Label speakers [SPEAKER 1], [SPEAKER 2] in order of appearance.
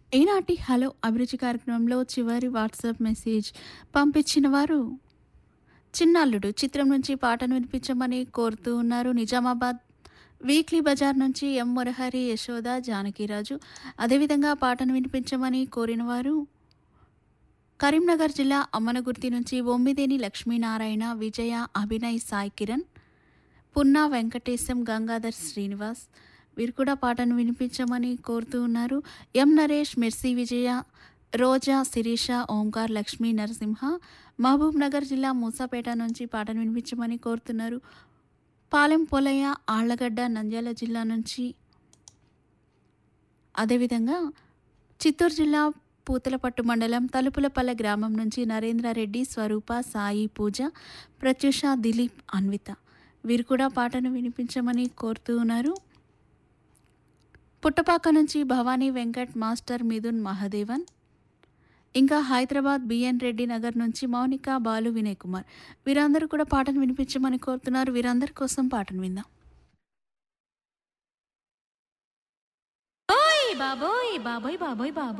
[SPEAKER 1] ఈనాటి హలో అభిరుచి కార్యక్రమంలో చివరి వాట్సాప్ మెసేజ్ పంపించిన వారు చిన్నాల్లుడు చిత్రం నుంచి పాటను వినిపించమని కోరుతూ ఉన్నారు నిజామాబాద్ వీక్లీ బజార్ నుంచి ఎం మురహరి యశోద జానకిరాజు అదేవిధంగా పాటను వినిపించమని కోరిన వారు కరీంనగర్ జిల్లా అమ్మనగుర్తి నుంచి బొమ్మిదేని లక్ష్మీనారాయణ విజయ అభినయ్ సాయి కిరణ్ పున్నా వెంకటేశం గంగాధర్ శ్రీనివాస్ వీరు కూడా పాటను వినిపించమని కోరుతూ ఉన్నారు M Naresh Mercy Vijaya Roja Sirisha Omkar Lakshmi Narasimha Mahabubnagar జిల్లా మూసాపేట నుంచి పాటను వినిపించమని కోరుతున్నారు పాలెం పోలయ్య ఆళ్లగడ్డ నంద్యాల జిల్లా నుంచి అదేవిధంగా చిత్తూరు జిల్లా పూతలపట్టు మండలం తలుపులపల్లె గ్రామం నుంచి నరేంద్రారెడ్డి స్వరూప సాయి పూజ ప్రత్యూష దిలీప్ అన్విత వీరు కూడా పాటను వినిపించమని కోరుతూ ఉన్నారు పుట్టపాక నుంచి భవానీ వెంకట్ మాస్టర్ మిథున్ మహదేవన్ ఇంకా హైదరాబాద్ బిఎన్ రెడ్డి నగర్ నుంచి మౌనిక బాలు వినయ్ కుమార్ వీరందరూ కూడా పాటను వినిపించమని కోరుతున్నారు వీరందరి కోసం పాటను విందాం
[SPEAKER 2] ఓయ్ బాబోయ్ బాబోయ్ బాబోయ్ బాబోయ్